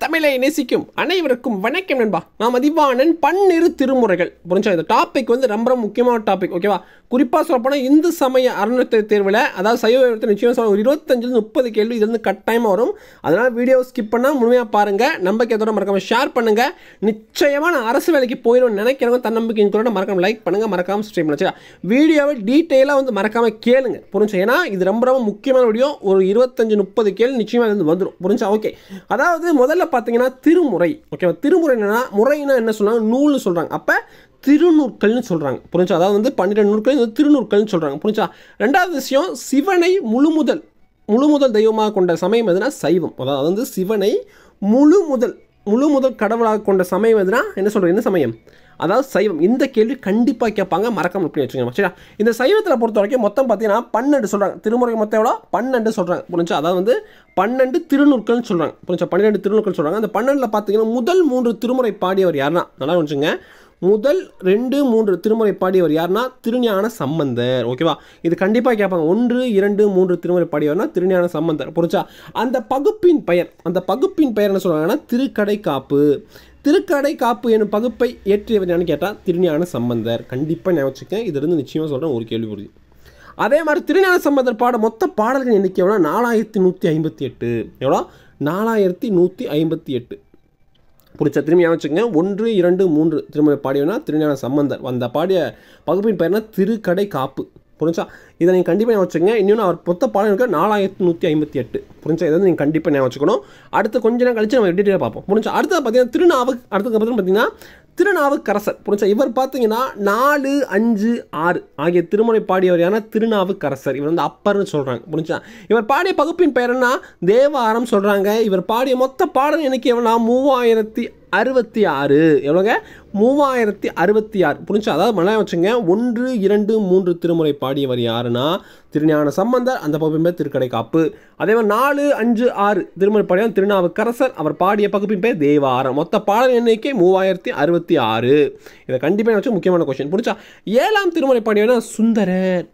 தமிழை நேசிக்கும் அனைவருக்கும் வணக்கம் நண்பா நான் மதிவாணன் பன்னிரு திருமுறைகள் புரிஞ்சா இந்த டாபிக் வந்து ரொம்ப ரொம்ப முக்கியமான டாபிக் ஓகேவா குறிப்பாக சொல்லப்போனால் இந்து சமய அறநிலையத்துறை தேர்வில் அதாவது சைவ விவரத்தை நிச்சயம் சொல்ல ஒரு இருபத்தஞ்சு முப்பது கேள்வி இது வந்து கட்டாயமாக வரும் அதனால் வீடியோ ஸ்கிப் பண்ணால் முழுமையாக பாருங்கள் நம்பிக்கையத்தோட மறக்காம ஷேர் பண்ணுங்கள் நிச்சயமாக நான் அரசு வேலைக்கு போயிடும்னு நினைக்கிறவங்க தன்னம்பிக்கையின் கூட மறக்காம லைக் பண்ணுங்கள் மறக்காம ஸ்ட்ரீம் பண்ணுங்க வீடியோவை டீட்டெயிலாக வந்து மறக்காம கேளுங்க புரிஞ்சா ஏன்னா இது ரொம்ப ரொம்ப முக்கியமான வீடியோ ஒரு இருபத்தஞ்சு முப்பது கேள்வி நிச்சயமாக இது வந்து வந்துடும் புரிஞ்சா ஓகே அதாவது முதல்ல பார்த்தீங்கன்னா திருமுறை ஓகேவா திருமுறை என்னன்னா முறைன்னா என்ன சொல்றாங்க நூல்னு சொல்கிறாங்க அப்போ திருநூற்கள்னு சொல்கிறாங்க புரிஞ்சா அதாவது வந்து பன்னிரெண்டு நூற்கள் இது திருநூற்கள்னு சொல்கிறாங்க புரிஞ்சா ரெண்டாவது விஷயம் சிவனை முழுமுதல் முழு முதல் தெய்வமாக கொண்ட சமயம் எதுனா சைவம் அதாவது வந்து சிவனை முழு முதல் முழு முதல் கடவுளாக கொண்ட சமயம் எதுனா என்ன சொல்கிறது என்ன சமயம் அதாவது சைவம் இந்த கேள்வி கண்டிப்பாக கேட்பாங்க மறக்காம பண்ணி வச்சுக்கோங்க சரியா இந்த சைவத்தில் பொறுத்த வரைக்கும் மொத்தம் பார்த்தீங்கன்னா பன்னெண்டு சொல்கிறாங்க திருமுறை மொத்தம் எவ்வளோ பன்னெண்டு சொல்கிறாங்க புரிஞ்சா அதாவது வந்து பன்னெண்டு திருநூற்கள்னு சொல்கிறாங்க புரிஞ்சா பன்னிரெண்டு திருநூற்கள் சொல்கிறாங்க அந்த பன்னெண்டில் பார்த்தீங்கன்னா முதல் மூன்று திருமுறை பாடியவர் யாருன்னா நல்லா வச்சுங்க முதல் ரெண்டு மூன்று திருமுறை பாடியவர் யாருன்னா திருஞான சம்பந்தர் ஓகேவா இது கண்டிப்பாக கேட்பாங்க ஒன்று இரண்டு மூன்று திருமுறை பாடியவர்னா திருஞான சம்பந்தர் புரிஞ்சா அந்த பகுப்பின் பெயர் அந்த பகுப்பின் பெயர் என்ன சொல்கிறாங்கன்னா திருக்கடை காப்பு திருக்கடை காப்பு எனும் பகுப்பை ஏற்றியவர் யான்னு கேட்டால் திருஞான சம்பந்தர் கண்டிப்பாக ஞாபகம் வச்சுக்கேன் இதிலிருந்து நிச்சயமாக சொல்கிறேன் ஒரு கேள்வி புரியுது அதே மாதிரி திருஞான சம்பந்தர் பாட மொத்த பாடல்கள் எண்ணிக்கை எவ்வளோ நாலாயிரத்தி நூற்றி ஐம்பத்தி எட்டு எவ்வளோ நாலாயிரத்தி நூற்றி ஐம்பத்தி எட்டு பிடிச்ச திரும்பி ஞாபகம் வச்சுக்கோங்க ஒன்று இரண்டு மூன்று திருமுறை பாடியவனா திருஞான சம்பந்தர் வந்த பாடிய பகுப்பின் பெயர்னா திருக்கடை காப்பு புரிஞ்சா இதை நீங்கள் கண்டிப்பாக ஞாபகம் வச்சுக்கோங்க இன்னொன்று அவர் மொத்த பாடலுக்கு நாலாயிரத்தி நூற்றி ஐம்பத்தி எட்டு புரிஞ்சா இதை வந்து நீங்கள் கண்டிப்பாக ஞாபகம் வச்சுக்கணும் அடுத்து கொஞ்ச நேரம் கழிச்சு நம்ம டீட்டெயிலாக பார்ப்போம் புரிஞ்சா அடுத்தது பார்த்தீங்கன்னா திருநாவு அடுத்தது பார்த்தீங்கன்னா திருநாவுக்கரசர் புரிஞ்சா இவர் பார்த்தீங்கன்னா நாலு அஞ்சு ஆறு ஆகிய திருமுறை பாடியவர் யாருன்னா திருநாவுக்கரசர் இவர் வந்து அப்பர்னு சொல்கிறாங்க புரிஞ்சா இவர் பாடிய பகுப்பின் பெயர் என்ன தேவாரம் சொல்கிறாங்க இவர் பாடிய மொத்த பாடல் எனக்கு எவ்வளோ மூவாயிரத்தி அறுபத்தி ஆறு எவ்வளோங்க மூவாயிரத்தி அறுபத்தி ஆறு புரிஞ்சா அதாவது மலையா வச்சுங்க ஒன்று இரண்டு மூன்று திருமுறை பாடியவர் யாருன்னா திருஞான சம்பந்தர் அந்த பகுப்பின் பேர் திருக்கடை காப்பு அதே மாதிரி நாலு அஞ்சு ஆறு திருமுறை பாடியவர் திருநாவுக்கரசர் அவர் பாடிய பகுப்பின் பேர் தேவாரம் மொத்த பாடல் எண்ணிக்கை மூவாயிரத்தி அறுபத்தி ஆறு இதை கண்டிப்பாக வச்சு முக்கியமான கொஸ்டின் புரிஞ்சா ஏழாம் திருமுறை பாடியவர் சுந்தரர்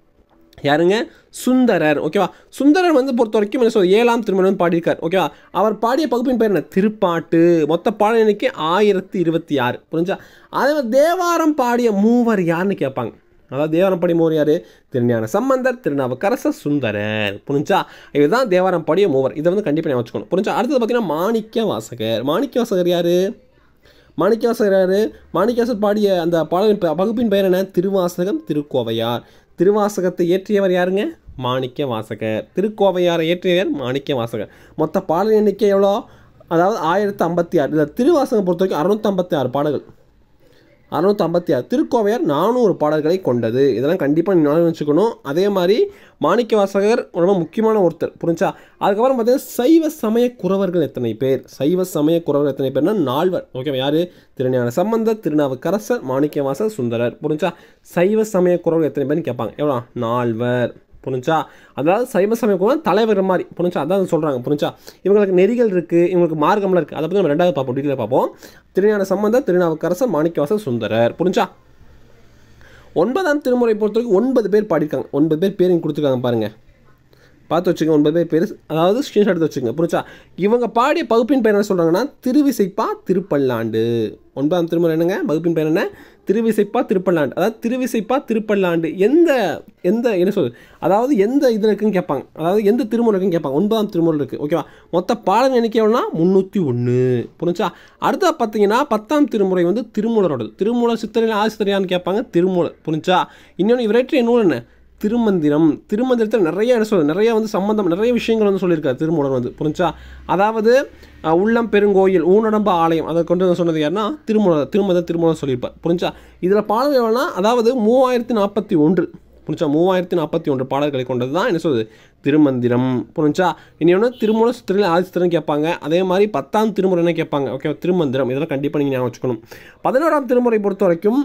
யாருங்க சுந்தரர் ஓகேவா சுந்தரர் வந்து பொறுத்த வரைக்கும் என்ன சொல்ல ஏழாம் திருமணம் வந்து பாடியிருக்கார் ஓகேவா அவர் பாடிய பகுப்பின் பேர் என்ன திருப்பாட்டு மொத்த பாடல் எண்ணிக்கை ஆயிரத்தி இருபத்தி ஆறு புரிஞ்சா அதே மாதிரி தேவாரம் பாடிய மூவர் யாருன்னு கேட்பாங்க அதாவது தேவாரம் பாடிய மூவர் யார் திருஞான சம்பந்தர் திருநாவுக்கரசர் சுந்தரர் புரிஞ்சா இதுதான் தேவாரம் பாடிய மூவர் இதை வந்து கண்டிப்பாக ஞாபகம் வச்சுக்கணும் புரிஞ்சா அடுத்தது பார்த்தீங்கன்னா மாணிக்க வாசகர் மாணிக்க வாசகர் யார் மாணிக்கவாசகர் யார் மாணிக்கவாசகர் பாடிய அந்த பாடலின் ப- பகுப்பின் பெயர் என்ன திருவாசகம் திருக்கோவையார் திருவாசகத்தை இயற்றியவர் யாருங்க மாணிக்க வாசகர் திருக்கோவையாரை இயற்றியவர் மாணிக்க வாசகர் மொத்த பாடல் எண்ணிக்கை எவ்வளோ அதாவது ஆயிரத்து ஐம்பத்தி ஆறு இதில் திருவாசகம் பொறுத்த வரைக்கும் அறுநூத்தம்பத்தி ஆறு பாடல்கள் அறுநூத்தம்பத்தி ஆறு திருக்கோவையார் நானூறு பாடல்களை கொண்டது இதெல்லாம் கண்டிப்பாக நீங்கள் ஞாபகம் வச்சுக்கணும் அதே மாதிரி மாணிக்க வாசகர் ரொம்ப முக்கியமான ஒருத்தர் புரிஞ்சா அதுக்கப்புறம் பார்த்தீங்கன்னா சைவ சமய குறவர்கள் எத்தனை பேர் சைவ சமய குறவர்கள் எத்தனை பேர்னா நால்வர் ஓகேவா யார் திருஞான சம்பந்தர் திருநாவுக்கரசர் மாணிக்க வாசகர் சுந்தரர் புரிஞ்சா சைவ சமய குறவர்கள் எத்தனை பேர்னு கேட்பாங்க எவ்வளோ நால்வர் புரிஞ்சா அதாவது சைவ சமய குறவன் தலைவர் மாதிரி புரிஞ்சா அதான் சொல்கிறாங்க புரிஞ்சா இவங்களுக்கு நெறிகள் இருக்குது இவங்களுக்கு மார்க்கம்லாம் இருக்குது அதை பற்றி நம்ம ரெண்டாவது பார்ப்போம் டீட்டெயில் பார்ப்போம் திருஞான சம்பந்தர் திருநாவுக்கரசர் மாணிக்கவாசர் சுந்தரர் புரிஞ்சா ஒன்பதாம் திருமுறை பொறுத்தவரைக்கும் ஒன்பது பேர் பாடியிருக்காங்க ஒன்பது பேர் பேர் இங்கே கொடுத்துருக்காங்க பாருங்கள் பார்த்து வச்சுங்க ஒன்பது பேர் பேர் அதாவது ஸ்க்ரீன்ஷாட் எடுத்து வச்சுங்க புரிஞ்சா இவங்க பாடிய பகுப்பின் பேர் என்ன சொல்கிறாங்கன்னா திருவிசைப்பா திருப்பல்லாண்டு ஒன்பதாம் திருமுறை என்னங்க வகுப்பின் பேர் என்ன திருவிசைப்பா திருப்பல்லாண்டு அதாவது திருவிசைப்பா திருப்பல்லாண்டு எந்த எந்த என்ன சொல்றது அதாவது எந்த இதில் இருக்குன்னு கேட்பாங்க அதாவது எந்த திருமுறை இருக்குன்னு கேட்பாங்க ஒன்பதாம் திருமுறை இருக்குது ஓகேவா மொத்த பாடல் எண்ணிக்கை எவ்வளோனா முந்நூற்றி ஒன்று புரிஞ்சா அடுத்தா பார்த்தீங்கன்னா பத்தாம் திருமுறை வந்து திருமூலரோடது திருமூலர் சித்தரையில் ஆசிரியரான்னு கேட்பாங்க திருமூலர் புரிஞ்சா இன்னொன்று இவரேற்றைய நூல் என்ன திருமந்திரம் திருமந்திரத்தில் நிறைய என்ன சொல்றது நிறைய வந்து சம்பந்தம் நிறைய விஷயங்கள் வந்து சொல்லியிருக்காரு திருமூலர் வந்து புரிஞ்சா அதாவது அஹ், உள்ளம் பெருங்கோயில் ஊனடம்பு ஆலயம் அதை கொண்டு வந்து சொன்னது யாருன்னா திருமூலர் திருமத திருமூலர் சொல்லியிருப்பார் புரிஞ்சா இதில் பாடல் எவ்வளோனா அதாவது மூவாயிரத்தி நாற்பத்தி ஒன்று புரிஞ்சா மூவாயிரத்தி நாற்பத்தி ஒன்று பாடல்களை கொண்டது தான் என்ன சொல்றது திருமந்திரம் புரிஞ்சா இன்னொன்று திருமூல சித்திரையில் ஆதிசித்திரன் கேட்பாங்க அதே மாதிரி பத்தாம் திருமுறை என்ன கேட்பாங்க ஓகே திருமந்திரம் இதெல்லாம் கண்டிப்பாக நீங்கள் ஞாபகம் வச்சுக்கணும் பதினோராம் திருமுறை பொறுத்த வரைக்கும்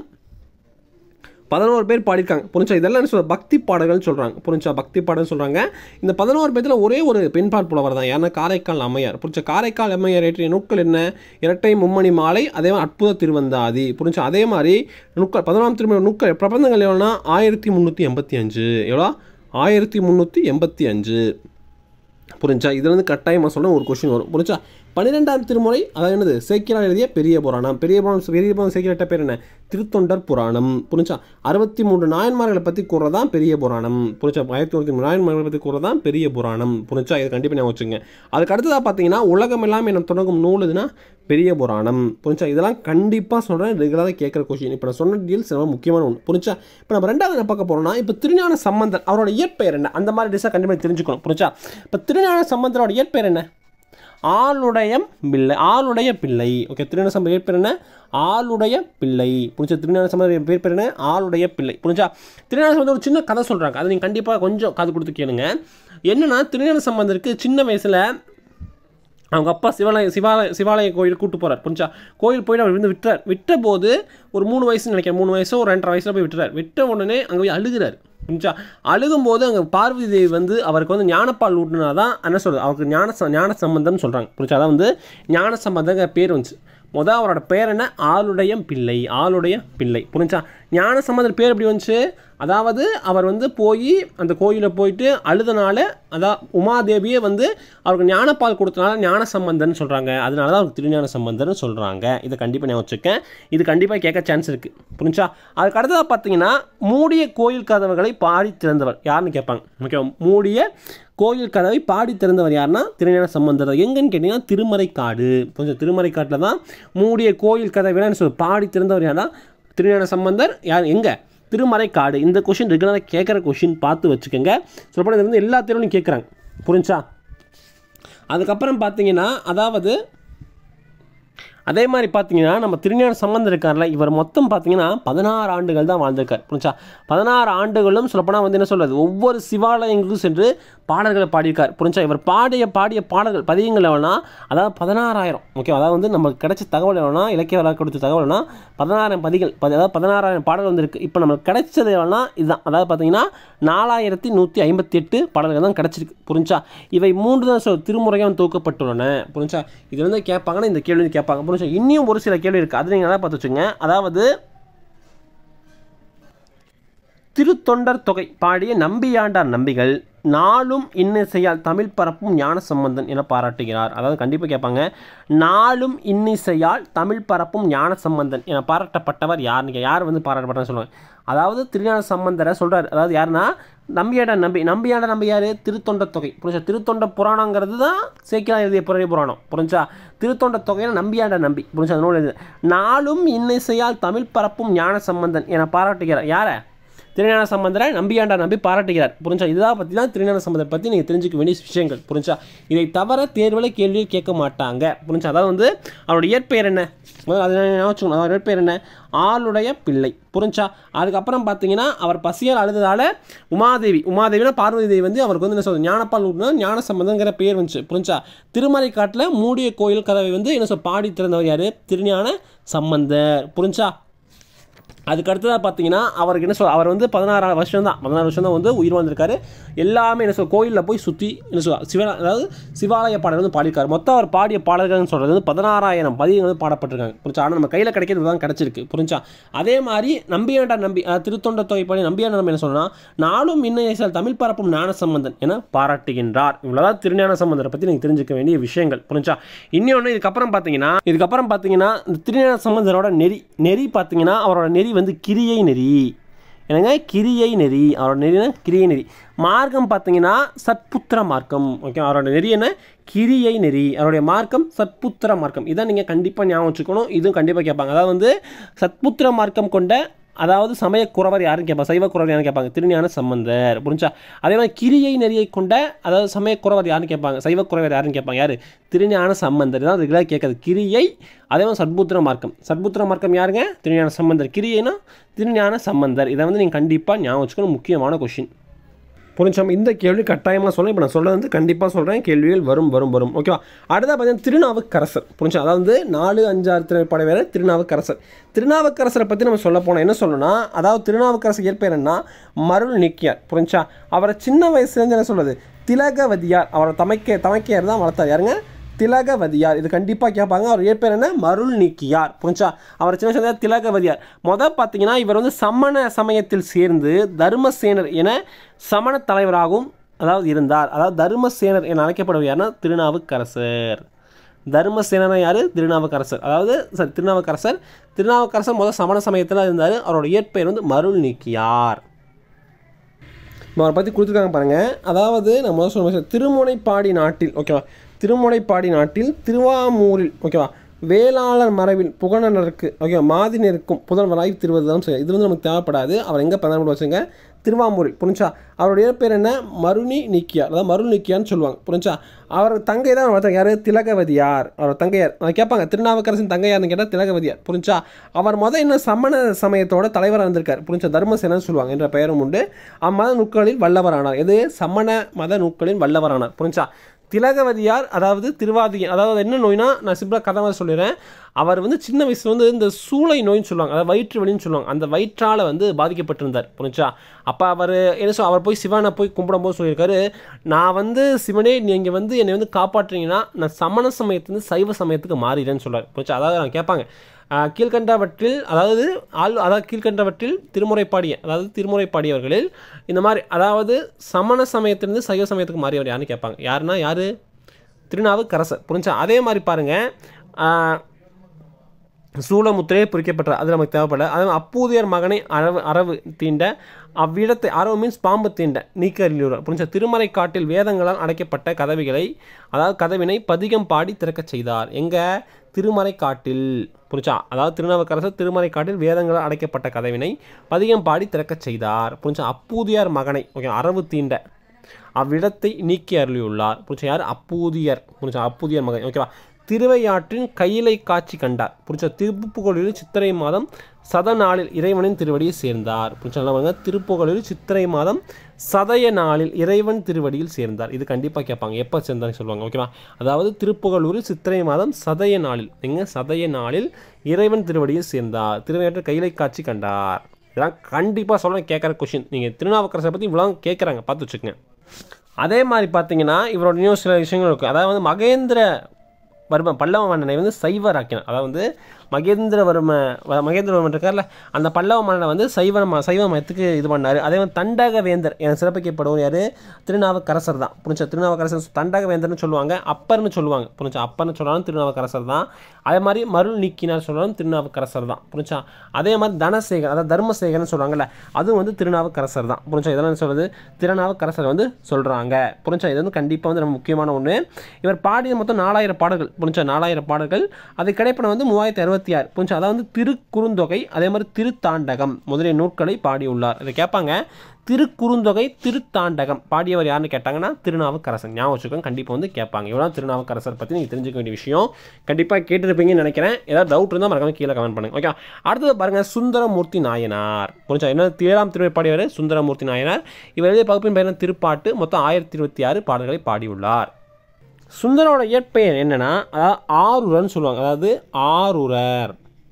பதினோரு பேர் பாடியிருக்காங்க புரிஞ்சா இதெல்லாம் என்ன சொல்ற பக்தி பாடல்கள்னு சொல்கிறாங்க புரிஞ்சா பக்தி பாடல்னு சொல்கிறாங்க இந்த பதினோரு பேர்த்தில் ஒரே ஒரு பெண்பால் புலவர் தான் ஏன்னா காரைக்கால் அம்மையார் புரிஞ்சா காரைக்கால் அம்மையார் ஏற்றிய நூட்கள் என்ன இரட்டை மும்மணி மாலை அதே மாதிரி அற்புத திருவந்தாதி புரிஞ்சா அதே மாதிரி நுட்கள் பதினொன்றாம் திருமண நுட்கள் பிரபந்தங்கள் எவ்வளோனா ஆயிரத்தி முந்நூற்றி எண்பத்தி அஞ்சு எவ்வளோ ஆயிரத்தி முந்நூற்றி எண்பத்தி அஞ்சு புரிஞ்சா இதுல இருந்து கட்டாயமாக சொல்ல ஒரு கொஷின் வரும் புரிஞ்சா பன்னிரெண்டாம் திருமுறை அதாவது என்னது சேக்கிரார் எழுதிய பெரிய புராணம் பெரிய புராணம் பெரிய புராணம் சேக்கிராட்ட பேர் என்ன திருத்தொண்டர் புராணம் புரிஞ்சா அறுபத்தி மூன்று நாயன்மார்களை பற்றி கூறதான் பெரிய புராணம் புரிஞ்சா ஆயிரத்தி தொண்ணூற்றி மூணு நாயன்மார்களை பற்றி கூறதான் பெரிய புராணம் புரிஞ்சா இது கண்டிப்பாக ஞாபகம் வச்சுங்க அதுக்கு அடுத்ததாக பார்த்தீங்கன்னா உலகம் எல்லாம் என்ன தொடங்கும் நூல் எதுனா பெரிய புராணம் புரிஞ்சா இதெல்லாம் கண்டிப்பாக சொல்கிறேன் ரெகுலராக கேட்குற கொஷின் இப்போ நான் சொன்ன டீல்ஸ் ரொம்ப முக்கியமான ஒன்று புரிஞ்சா இப்போ நம்ம ரெண்டாவது என்ன பார்க்க போகிறோம்னா இப்போ திருஞான சம்பந்தன் அவரோட இயற்பெயர் என்ன அந்த மாதிரி டிஷ்ஷாக கண்டிப்பாக தெரிஞ்சுக்கணும் புரிஞ்சா இப்போ திருஞான சம்பந்தனோட இயற்பெயர் என்ன ஆளுடைய பிள்ளை ஆளுடைய பிள்ளை ஓகே திருஞான சம்பந்த இயற்பெயர் என்ன ஆளுடைய பிள்ளை புரிஞ்சா திருஞான சம்பந்த பேர் பேர் என்ன ஆளுடைய பிள்ளை புரிஞ்சா திருஞான சம்பந்தம் ஒரு சின்ன கதை சொல்கிறாங்க அதை நீங்கள் கண்டிப்பாக கொஞ்சம் காது கொடுத்து கேளுங்க என்னன்னா திருஞான சம்பந்தருக்கு சின்ன வயசில் அவங்க அப்பா சிவாலய சிவாலய சிவாலய கோயில் கூட்டு போகிறார் புரிஞ்சா கோயில் போய் அவர் வந்து விட்டுறார் விட்ட போது ஒரு மூணு வயசுன்னு நினைக்கிறேன் மூணு வயசோ ஒரு ரெண்டரை வயசில் போய் விட்டுறார் விட்ட உடனே அங்கே போய் அழுகிறார் புரிஞ்சா அழுகும்போது அங்கே பார்வதி தேவி வந்து அவருக்கு வந்து ஞானப்பால் ஊட்டினா தான் என்ன சொல்கிறது அவருக்கு ஞான ச- ஞான சம்பந்தம்னு சொல்கிறாங்க புரிஞ்சா அதான் வந்து ஞான சம்பந்தங்கிற பேர் வந்துச்சு முதல் அவரோட பேர் என்ன ஆளுடைய பிள்ளை ஆளுடைய பிள்ளை புரிஞ்சா ஞான சம்பந்தர் பேர் எப்படி வந்துச்சு அதாவது அவர் வந்து போய் அந்த கோயிலில் போயிட்டு அழுதனால அதான் உமாதேவியே வந்து அவருக்கு ஞானப்பால் கொடுத்தனால ஞான சம்பந்தன் சொல்கிறாங்க அதனால தான் அவருக்கு திருஞான சம்பந்தர்னு சொல்கிறாங்க இதை கண்டிப்பாக நான் வச்சுருக்கேன் இது கண்டிப்பாக கேட்க சான்ஸ் இருக்குது புரிஞ்சா அதுக்கு அடுத்ததாக பார்த்தீங்கன்னா மூடிய கோயில் கதவுகளை பாடி திறந்தவர் யாருன்னு கேட்பாங்க ஓகே மூடிய கோயில் கதவை பாடி திறந்தவர் யாருன்னா திருஞான சம்பந்தர் எங்கன்னு கேட்டிங்கன்னா திருமறைக்காடு கொஞ்சம் திருமறைக்காட்டில் தான் மூடிய கோயில் கதவை என்ன சொல்ல பாடி திறந்தவர் யாருன்னா திருஞான சம்பந்தர் யார் எங்கே திருமறைக்காடு இந்த கொஷின் ரெகுலராக கேட்குற கொஷின் பார்த்து வச்சுக்கோங்க சொல்லப்போனால் இது வந்து எல்லா தேர்வுலையும் கேட்குறாங்க புரிஞ்சா அதுக்கப்புறம் பார்த்தீங்கன்னா அதாவது அதே மாதிரி பார்த்தீங்கன்னா நம்ம திருஞான சம்பந்தம் இருக்கார்ல இவர் மொத்தம் பார்த்தீங்கன்னா பதினாறு ஆண்டுகள் தான் வாழ்ந்திருக்கார் புரிஞ்சா பதினாறு ஆண்டுகளும் சொல்லப்போனால் வந்து என்ன சொல்றது ஒவ்வொரு சிவாலயங்களுக்கும் சென்று பாடல்களை பாடியிருக்கார் புரிஞ்சா இவர் பாடிய பாடிய பாடல்கள் பதியங்கள் எவ்வளோனா அதாவது பதினாறாயிரம் ஓகே அதாவது வந்து நமக்கு கிடைச்ச தகவல் எவ்வளோனா இலக்கிய வரலாறு கொடுத்த தகவல்னா பதினாறாயிரம் பதிகள் பதி- அதாவது பதினாறாயிரம் பாடல்கள் வந்திருக்கு இப்போ நமக்கு கிடைச்சது எவ்வளோனா இதுதான் அதாவது பார்த்தீங்கன்னா நாலாயிரத்தி நூற்றி ஐம்பத்தி எட்டு பாடல்கள் தான் கிடைச்சிருக்கு புரிஞ்சா இவை மூன்று தான் சொல் திருமுறையும் தூக்கப்பட்டுள்ளன புரிஞ்சா இது வந்து கேட்பாங்கன்னா இந்த கேள்வி கேட்பாங்க புரிஞ்சா இன்னும் ஒரு சில கேள்வி இருக்குது அது நீங்கள் நல்லா பார்த்து வச்சுங்க அதாவது திருத்தொண்டர் தொகை பாடிய நம்பியாண்டார் நம்பிகள் நாளும் இன்னிசையால் தமிழ் பரப்பும் ஞான சம்பந்தன் என பாராட்டுகிறார் அதாவது கண்டிப்பாக கேட்பாங்க நாளும் இன்னிசையால் தமிழ் பரப்பும் ஞான சம்பந்தன் என பாராட்டப்பட்டவர் யாருன்னு யார் வந்து பாராட்டப்பட்டான்னு சொல்லுவாங்க அதாவது திருஞான சம்பந்தரை சொல்றார் அதாவது யாருன்னா நம்பியாண்ட நம்பி நம்பியாண்ட நம்பி யார் திருத்தொண்ட தொகை புரிஞ்சா திருத்தொண்ட புராணங்கிறது தான் சேக்கிலா எழுதிய புரிய புராணம் புரிஞ்சா திருத்தொண்ட தொகையில் நம்பியாண்ட நம்பி புரிஞ்சா அந்த நூல் எழுது நாளும் இன்னிசையால் தமிழ் பரப்பும் ஞான சம்பந்தன் என பாராட்டுகிறார் யாரை திருஞான சம்பந்தரை நம்பியாண்டா நம்பி பாராட்டுகிறார் புரிஞ்சா இதாக பற்றி தான் திருஞான சம்பந்தரை பற்றி நீங்கள் தெரிஞ்சுக்க வேண்டிய விஷயங்கள் புரிஞ்சா இதை தவிர தேர்வில் கேள்வியை கேட்க மாட்டாங்க புரிஞ்சா அதாவது வந்து அவருடைய இயற்பெயர் என்ன முதல்ல அதை ஞாபகம் வச்சுக்கணும் அவர் இயற்பெயர் என்ன ஆளுடைய பிள்ளை புரிஞ்சா அதுக்கப்புறம் பார்த்தீங்கன்னா அவர் பசியால் அழுததால உமாதேவி உமாதேவினா பார்வதி தேவி வந்து அவருக்கு வந்து என்ன சொல்றது ஞானப்பால் ஊட்டினா ஞான சம்பந்தங்கிற பேர் வந்துச்சு புரிஞ்சா திருமறை காட்டில் மூடிய கோயில் கதவை வந்து என்ன சொல் பாடி திறந்தவர் யார் திருஞான சம்பந்தர் புரிஞ்சா அதுக்கு அடுத்ததாக பார்த்தீங்கன்னா அவருக்கு என்ன சொல் அவர் வந்து பதினாறு வருஷம் தான் பதினாறு வருஷம் தான் வந்து உயிர் வந்திருக்காரு எல்லாமே என்ன சொல் கோயிலில் போய் சுற்றி என்ன சொல் சிவ அதாவது சிவாலய பாடல் வந்து பாடியிருக்காரு மொத்தம் அவர் பாடிய பாடல்கள்னு சொல்கிறது வந்து பதினாறாயிரம் பதியங்கள் வந்து பாடப்பட்டிருக்காங்க புரிஞ்சா ஆனால் நம்ம கையில் கிடைக்கிறது தான் கிடச்சிருக்கு புரிஞ்சா அதே மாதிரி நம்பியாண்டா நம்பி அஹ், திருத்தொண்ட தொகை பாடி நம்பியாண்ட நம்பி என்ன சொல்லலாம் நாளும் இன்னைய தமிழ் பரப்பும் ஞான சம்பந்தன் என பாராட்டுகின்றார் இவ்வளோதான் திருஞான சம்பந்தரை பற்றி நீங்கள் தெரிஞ்சுக்க வேண்டிய விஷயங்கள் புரிஞ்சா இன்னொன்று இதுக்கப்புறம் பார்த்தீங்கன்னா இதுக்கப்புறம் பார்த்தீங்கன்னா இந்த திருஞான சம்பந்தரோட நெறி நெறி பார்த்தீங்கன்னா அவரோட நெறி வந்து கிரியை நெறி என்னங்க கிரியை நெறி அவரோட நெறினா கிரியை நெறி மார்க்கம் பார்த்தீங்கன்னா சத்புத்திர மார்க்கம் ஓகே அவரோட நெறி என்ன கிரியை நெறி அவருடைய மார்க்கம் சத்புத்திர மார்க்கம் இதை நீங்கள் கண்டிப்பாக ஞாபகம் வச்சுக்கணும் இதுவும் கண்டிப்பாக கேட்பாங்க அதாவது வந்து சத்புத்திர மார்க்கம் கொண்ட அதாவது சமய குறவர் யாருன்னு கேட்பாங்க சைவ குறவர் யாருன்னு கேட்பாங்க திருஞான சம்பந்தர் புரிஞ்சா அதே மாதிரி கிரியை நெறியை கொண்ட அதாவது சமய குறவர் யாருன்னு கேட்பாங்க சைவ குறவர் யாருன்னு கேட்பாங்க யாரு திருஞான சம்பந்தர் தான் ரெகுலராக கேட்காது கிரியை அதே மாதிரி சத்புத்திர மார்க்கம் சத்புத்திர மார்க்கம் யாருங்க திருஞான சம்பந்தர் கிரியைனா திருஞான சம்பந்தர் இதை வந்து நீங்கள் கண்டிப்பாக ஞாபகம் வச்சுக்கணும் முக்கியமான கொஷின் புரிஞ்சாம இந்த கேள்வி கட்டாயமாக சொல்ல இப்போ நான் சொல்றது வந்து கண்டிப்பாக சொல்கிறேன் கேள்விகள் வரும் வரும் வரும் ஓகேவா அடுத்தா பார்த்தீங்கன்னா திருநாவுக்கரசர் புரிஞ்சா அதாவது நாலு அஞ்சாறு திரைப்பட வேறு திருநாவுக்கரசர் திருநாவுக்கரசரை பற்றி நம்ம சொல்ல போனால் என்ன சொல்லணும்னா அதாவது திருநாவுக்கரசர் இயற்பெயர் என்ன மருள் நிக்கியார் புரிஞ்சா அவரை சின்ன வயசுலேருந்து என்ன சொல்றது திலகவதியார் அவரை தமைக்க தமைக்கையார் தான் வளர்த்தார் யாருங்க திலகவதியார் இது கண்டிப்பாக கேட்பாங்க அவர் இயற்பெயர் என்ன மருள் நீக்கியார் புரிஞ்சா அவர் சின்ன வயசுல திலகவதியார் மொதல் பார்த்தீங்கன்னா இவர் வந்து சமண சமயத்தில் சேர்ந்து தர்மசேனர் என சமண தலைவராகவும் அதாவது இருந்தார் அதாவது தர்மசேனர் என அழைக்கப்படுவர் யாருன்னா திருநாவுக்கரசர் தர்மசேனனா யார் திருநாவுக்கரசர் அதாவது சாரி திருநாவுக்கரசர் திருநாவுக்கரசர் முதல் சமண சமயத்தில் இருந்தார் அவரோட இயற்பெயர் வந்து மருள் நீக்கியார் இப்போ அவரை பற்றி கொடுத்துருக்காங்க பாருங்கள் அதாவது நான் முதல்ல சொல்ல திருமுனைப்பாடி நாட்டில் ஓகேவா திருமுனைப்பாடி நாட்டில் திருவாமூரில் ஓகேவா வேளாளர் மரபில் புகழனருக்கு ஓகே மாதினருக்கும் புதல்வராய் திருவதுதான் சொல்லி இது வந்து நமக்கு தேவைப்படாது அவர் எங்கே பிரதான வச்சுங்க திருவாமூரில் புரிஞ்சா அவருடைய பேர் என்ன மருணி நீக்கியார் அதாவது மருள் நீக்கியான்னு சொல்லுவாங்க புரிஞ்சா அவர் தங்கை தான் ஒருத்தங்க யார் திலகவதியார் அவர் தங்கையார் அதை கேட்பாங்க திருநாவுக்கரசன் தங்கையார்னு கேட்டால் திலகவதியார் புரிஞ்சா அவர் மொதல் என்ன சமண சமயத்தோட தலைவராக இருந்திருக்கார் புரிஞ்சா தர்மசேனன்னு சொல்லுவாங்க என்ற பெயரும் உண்டு அம்மத நூக்களில் வல்லவரானார் எது சமண மத நூக்களில் வல்லவரானார் புரிஞ்சா திலகவதியார் அதாவது திருவாதியன் அதாவது என்ன நோய்னா நான் சிம்பிளாக கதை மாதிரி சொல்லிடுறேன் அவர் வந்து சின்ன வயசுல வந்து இந்த சூளை நோயின்னு சொல்லுவாங்க அதாவது வயிற்று வலின்னு சொல்லுவாங்க அந்த வயிற்றால் வந்து பாதிக்கப்பட்டிருந்தார் புரிஞ்சா அப்போ அவர் என்ன சொல் அவர் போய் சிவனை போய் கும்பிடும்போது சொல்லியிருக்காரு நான் வந்து சிவனே நீங்கள் வந்து என்னை வந்து காப்பாற்றுறீங்கன்னா நான் சமண சமயத்துலேருந்து சைவ சமயத்துக்கு மாறிடுறேன்னு சொல்கிறார் புரிச்சா அதாவது நான் கேட்பாங்க ஆஹ் கீழ்கண்டவற்றில் அதாவது ஆள் அதாவது கீழ்கண்டவற்றில் திருமுறைப்பாடிய அதாவது திருமுறைப்பாடியவர்களில் இந்த மாதிரி அதாவது சமண சமயத்திலிருந்து சைவ சமயத்துக்கு மாறியவர் யாருன்னு கேட்பாங்க யாருன்னா யார் திருநாவுக்கரசர் புரிஞ்சா அதே மாதிரி பாருங்கள் சூளமுத்திரையே பொறிக்கப்பட்ட அது நமக்கு தேவைப்படல அது அப்பூதியர் மகனை அரவு அரவு தீண்ட அவ்விடத்தை அரவு மீன்ஸ் பாம்பு தீண்ட நீக்க அறிவுறுவர் புரிஞ்ச திருமறை காட்டில் வேதங்களால் அடைக்கப்பட்ட கதவிகளை அதாவது கதவினை பதிகம் பாடி திறக்கச் செய்தார் எங்க திருமறை காட்டில் புரிஞ்சா அதாவது திருநாவுக்கரசர் திருமறை காட்டில் வேதங்களால் அடைக்கப்பட்ட கதவினை பதிகம் பாடி திறக்கச் செய்தார் புரிஞ்சா அப்பூதியார் மகனை ஓகே அரவு தீண்ட அவ்விடத்தை நீக்கி அருளியுள்ளார் புரிஞ்சா யார் அப்பூதியர் புரிஞ்சா அப்பூதியர் மகன் ஓகேவா திருவையாற்றின் கையிலை காட்சி கண்டார் புரிச்ச திருப்புகழில் சித்திரை மாதம் சத நாளில் இறைவனின் திருவடியை சேர்ந்தார் புரிச்சா நல்லா பாருங்க திருப்புகழில் சித்திரை மாதம் சதய நாளில் இறைவன் திருவடியில் சேர்ந்தார் இது கண்டிப்பாக கேட்பாங்க எப்போ சேர்ந்தான்னு சொல்லுவாங்க ஓகேவா அதாவது திருப்புகழூரில் சித்திரை மாதம் சதய நாளில் எங்க சதய நாளில் இறைவன் திருவடியில் சேர்ந்தார் திருவையாற்று கையிலை காட்சி கண்டார் இதெல்லாம் கண்டிப்பாக சொல்ல கேட்குற கொஷின் நீங்கள் திருநாவுக்கரசரை பற்றி இவ்வளோ கேட்குறாங்க பார்த்து வச்சுக்கோங்க அதே மாதிரி பார்த்தீங்கன்னா இவரோட நியூஸ் சில விஷயங்கள் இருக்குது அதாவது வந்து மகேந்திர வர்மன் பல்லவ மன்னனை வந்து சைவராக்கினார் அதாவது வந்து மகேந்திரவர்ம வ- மகேந்திரவர்மன் இருக்கார்ல அந்த பல்லவ மன்னனை வந்து சைவ ம- சைவ மதத்துக்கு இது பண்ணார் அதே மாதிரி தண்டக வேந்தர் என சிறப்பிக்கப்படுவோர் யார் திருநாவுக்கரசர் தான் புரிஞ்சா திருநாவுக்கரசர் தண்டக வேந்தர்னு சொல்லுவாங்க அப்பர்னு சொல்லுவாங்க புரிஞ்சா அப்பர்னு சொன்னாலும் திருநாவுக்கரசர் தான் அதே மாதிரி மருள் நீக்கினார் சொன்னாலும் திருநாவுக்கரசர் தான் புரிஞ்சா அதே மாதிரி தனசேகர் அதாவது தர்மசேகர்னு சொல்கிறாங்கல்ல அதுவும் வந்து திருநாவுக்கரசர் தான் புரிஞ்சா இதெல்லாம் என்ன சொல்றது திருநாவுக்கரசர் வந்து சொல்கிறாங்க புரிஞ்சா இது வந்து கண்டிப்பாக வந்து ரொம்ப முக்கியமான ஒன்று இவர் பாடிய மொத்தம் நாலாயிரம் பாடல்கள் புரிஞ்சா நாலாயிரம் பாடல்கள் அதை கிடைப்பன வந்து மூவாயிரத்தி அறுபத்தி ஆறு புரிஞ்சா அதாவது வந்து திருக்குறுந்தொகை அதே மாதிரி திருத்தாண்டகம் முதலிய நூட்களை பாடியுள்ளார் இதை கேட்பாங்க திருக்குறுந்தொகை திருத்தாண்டகம் பாடியவர் யாருன்னு கேட்டாங்கன்னா திருநாவுக்கரசன் ஞாபகம் வச்சுக்கோங்க கண்டிப்பாக வந்து கேட்பாங்க இவ்வளோ திருநாவுக்கரசர் பற்றி நீங்கள் தெரிஞ்சுக்க வேண்டிய விஷயம் கண்டிப்பாக கேட்டிருப்பீங்கன்னு நினைக்கிறேன் ஏதாவது டவுட் இருந்தால் மறக்காம கீழே கமெண்ட் பண்ணுங்க ஓகே அடுத்தது பாருங்க சுந்தரமூர்த்தி நாயனார் புரிஞ்சா என்ன ஏழாம் திருவை பாடியவர் சுந்தரமூர்த்தி நாயனார் இவர் எழுதிய பகுப்பின் பெயர் திருப்பாட்டு மொத்தம் ஆயிரத்தி இருபத்தி ஆறு பாடல்களை பாடியுள்ளார் சுந்தரோட இயற்பெயர் என்னன்னா அதாவது ஆருரர்னு சொல்லுவாங்க அதாவது ஆருரர்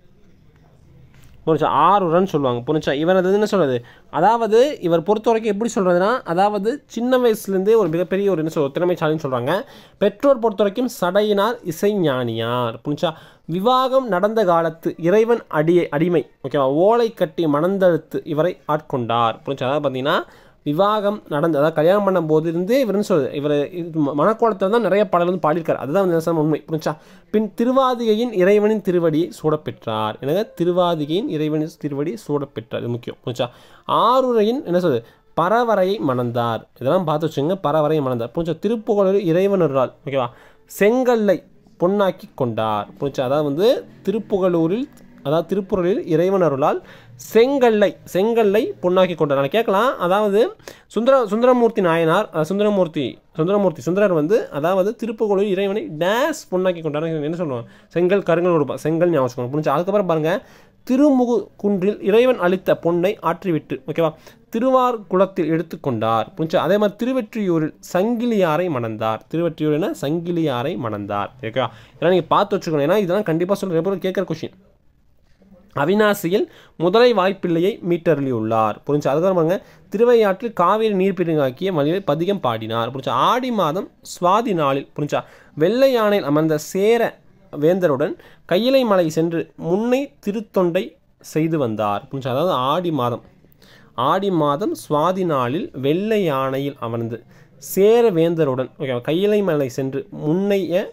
புரிஞ்சா ஆருரன்னு சொல்லுவாங்க புரிஞ்சா இவர் அது என்ன சொல்கிறது அதாவது இவர் பொறுத்த வரைக்கும் எப்படி சொல்கிறதுனா அதாவது சின்ன வயசுலேருந்தே ஒரு மிகப்பெரிய ஒரு என்ன சொல் திறமைசாலின்னு சொல்கிறாங்க பெற்றோர் பொறுத்த வரைக்கும் சடையினார் இசைஞானியார் புரிஞ்சா விவாகம் நடந்த காலத்து இறைவன் அடியை அடிமை ஓகேவா ஓலை கட்டி மணந்தழுத்து இவரை ஆட்கொண்டார் புரிஞ்சா அதாவது பார்த்தீங்கன்னா விவாகம் நடந்து அதாவது கல்யாணம் பண்ணும் போது இருந்தே இவர் என்ன சொல்றது இவர் மனக்கோலத்தில் தான் நிறைய பாடல் வந்து பாடியிருக்கார் அதுதான் வந்து நிதர்சனமான உண்மை புரிஞ்சா பின் திருவாதிகையின் இறைவனின் திருவடியை சூடப்பெற்றார் என்னங்க திருவாதிகையின் இறைவனின் திருவடி சூடப்பெற்றார் இது முக்கியம் புரிஞ்சா ஆறுரையின் என்ன சொல்றது பரவரையை மணந்தார் இதெல்லாம் பார்த்து வச்சுங்க பரவரையை மணந்தார் புரிஞ்சா திருப்புகழூர் இறைவனொருளால் ஓகேவா செங்கல்லை பொன்னாக்கி கொண்டார் புரிஞ்சா அதாவது வந்து திருப்புகழூரில் அதாவது திருப்புறலில் இறைவன் அருளால் செங்கல்லை செங்கல்லை பொன்னாக்கி கொண்டார் நான் கேட்கலாம் அதாவது சுந்தர சுந்தரமூர்த்தி நாயனார் அஹ், சுந்தரமூர்த்தி சுந்தரமூர்த்தி சுந்தரர் வந்து அதாவது திருப்புகழூர் இறைவனை டேஸ் பொன்னாக்கி கொண்டார் என்ன சொல்லுவாங்க செங்கல் கருங்கல் கொடுப்பா செங்கல் ஞாபகம் வச்சுக்கணும். புரிஞ்சா அதுக்கப்புறம் பாருங்க திருமுகு குன்றில் இறைவன் அளித்த பொன்னை ஆற்றிவிட்டு ஓகேவா திருவார் குளத்தில் எடுத்துக்கொண்டார் புரிஞ்சா அதே மாதிரி திருவெற்றியூரில் சங்கிலியாரை மணந்தார் திருவெற்றியூர் என்ன சங்கிலியாரை மணந்தார் ஓகேவா இதெல்லாம் நீங்கள் பார்த்து வச்சுக்கணும் ஏன்னா இதெல்லாம் கண்டிப்பாக சொல்கிற கேட்குற கொஷின் அவினாசியில் முதலை வாய்ப்பிள்ளையை மீட்டருளியுள்ளார் புரிஞ்சு அதுக்கப்புறம் பாருங்க திருவையாற்றில் காவிரி நீர் பிரிங்காக்கிய மலையை பதிகம் பாடினார் புரிஞ்சா ஆடி மாதம் சுவாதி நாளில் புரிஞ்சா வெள்ளை யானையில் அமர்ந்த சேர வேந்தருடன் கையிலை மலை சென்று முன்னை திருத்தொண்டை செய்து வந்தார் புரிஞ்சா அதாவது ஆடி மாதம் ஆடி மாதம் சுவாதி நாளில் வெள்ளை யானையில் அமர்ந்து சேர வேந்தருடன் ஓகே கையிலை மலை சென்று முன்னைய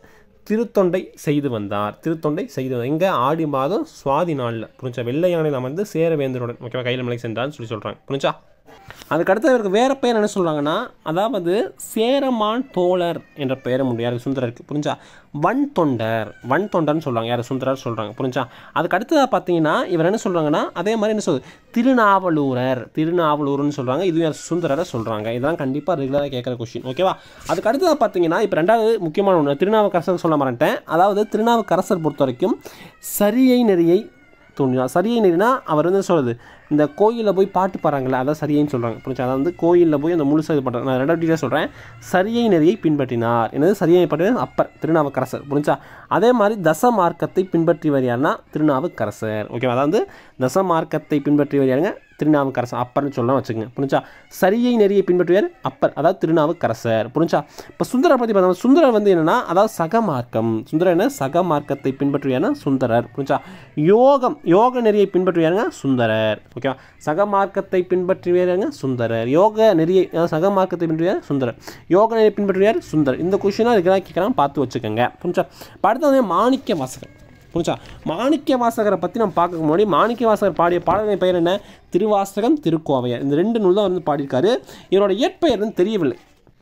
திருத்தொண்டை செய்து வந்தார் திருத்தொண்டை செய்து வந்தார் எங்கே ஆடி மாதம் சுவாதி நாளில் புரிஞ்சா வெள்ளை யானையில் அமர்ந்து சேரவேந்தருடன் ஓகேவா கையில் மலை சென்றான்னு சொல்லி சொல்கிறாங்க புரிஞ்சா அதுக்கடுத்து இவருக்கு வேறு பெயர் என்ன சொல்கிறாங்கன்னா அதாவது சேரமான் தோழர் என்ற பெயரை முடியும் யாருக்கு சுந்தரருக்கு புரிஞ்சா வன் தொண்டர் வன் தொண்டர்னு சொல்கிறாங்க யார் சுந்தரர் சொல்கிறாங்க புரிஞ்சா அதுக்கு அடுத்ததாக பார்த்தீங்கன்னா இவர் என்ன சொல்கிறாங்கன்னா அதே மாதிரி என்ன சொல்லுது திருநாவலூரர் திருநாவலூர்னு சொல்கிறாங்க இதுவும் யார் சுந்தரரை சொல்கிறாங்க இதெல்லாம் கண்டிப்பாக ரெகுலராக கேட்குற கொஷின் ஓகேவா அதுக்கு அடுத்ததாக பார்த்தீங்கன்னா இப்போ ரெண்டாவது முக்கியமான ஒன்று திருநாவுக்கரசர் சொல்ல மாட்டேன் அதாவது திருநாவுக்கரசர் பொறுத்த வரைக்கும் சரியை நெறியை தோன்றினார் சரியை நெறினா அவர் வந்து சொல்கிறது இந்த கோயிலில் போய் பாட்டு பாடுறாங்களே அதான் சரியைன்னு சொல்கிறாங்க புரிஞ்சா அதாவது வந்து கோயிலில் போய் அந்த முழுசாக இது பண்ணுறாங்க நான் ரெண்டாவது டீட்டெயில் சொல்கிறேன் சரியை நெறியை பின்பற்றினார் என்னது சரியை பற்றின அப்பர் திருநாவுக்கரசர் புரிஞ்சா அதே மாதிரி தச மார்க்கத்தை பின்பற்றியவர் யாருன்னா திருநாவுக்கரசர் ஓகேவா அதாவது தச மார்க்கத்தை பின்பற்றியவர் யாருங்க திருநாவுக்கரசர் அப்பர்னு சொல்லலாம் வச்சுக்கோங்க புரிஞ்சா சரியை நெறியை பின்பற்றுவார் அப்பர் அதாவது திருநாவுக்கரசர் புரிஞ்சா இப்போ சுந்தரர் பற்றி பார்த்தோம் சுந்தரர் வந்து என்னன்னா அதாவது சக மார்க்கம் சுந்தரர் என்ன சக மார்க்கத்தை பின்பற்றுவார்னா சுந்தரர் புரிஞ்சா யோகம் யோக நெறியை பின்பற்றுவாருங்க சுந்தரர் ஓகேவா சக மார்க்கத்தை பின்பற்றுவாருங்க சுந்தரர் யோக நெறியை அதாவது சக மார்க்கத்தை பின்பற்றுவார் சுந்தரர் யோக நெறியை பின்பற்றுவார் சுந்தரர் இந்த கொஷினாக இருக்கிறா கேட்குறான் பார்த்து வச்சுக்கோங்க புரிஞ்சா இப்போ அடுத்து வந்து மாணிக்க வாசகர் புரிஞ்சா மாணிக்க வாசகரை பற்றி நம்ம பார்க்க முன்னாடி மாணிக்க வாசகர் பாடிய பாடலின் பெயர் என்ன திருவாசகம் திருக்கோவையார் இந்த ரெண்டு நூல் தான் வந்து பாடியிருக்காரு இவரோட இயற்பெயர் வந்து தெரியவில்லை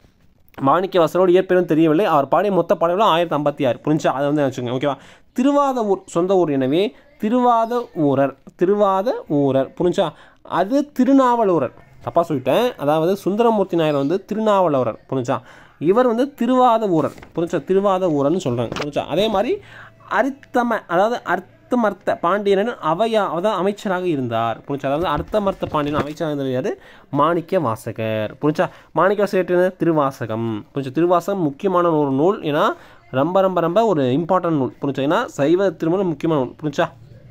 மாணிக்க வாசகரோட இயற்பெயரும் தெரியவில்லை அவர் பாடிய மொத்த பாடல்களும் ஆயிரத்தி ஐம்பத்தி ஆறு புரிஞ்சா அதை வந்து வச்சுக்கோங்க ஓகேவா திருவாத ஊர் சொந்த ஊர் எனவே திருவாத ஊரர் திருவாத ஊரர் புரிஞ்சா அது திருநாவலூரர் தப்பாக சொல்லிட்டேன் அதாவது சுந்தரமூர்த்தி நாயர் வந்து திருநாவலூரர் புரிஞ்சா இவர் வந்து திருவாத ஊரர் புரிஞ்சா திருவாத ஊரர்னு சொல்கிறாங்க புரிஞ்சா அதே மாதிரி அரித்தம அதாவது அர்த்தமர்த்த பாண்டியன் அவையா அதாவது அமைச்சராக இருந்தார் புரிஞ்சா அதாவது அர்த்தமர்த்த பாண்டியன் அமைச்சராக இருந்தவர் யாரு மாணிக்க வாசகர் புரிஞ்சா மாணிக்க வாசகர் என்ன? திருவாசகம் புரிஞ்சா திருவாசகம் முக்கியமான ஒரு நூல் ஏன்னா ரொம்ப ரொம்ப ரொம்ப ஒரு இம்பார்ட்டன்ட் நூல் புரிஞ்சா ஏன்னா சைவ திருமணம் முக்கியமான நூல் புரிஞ்சா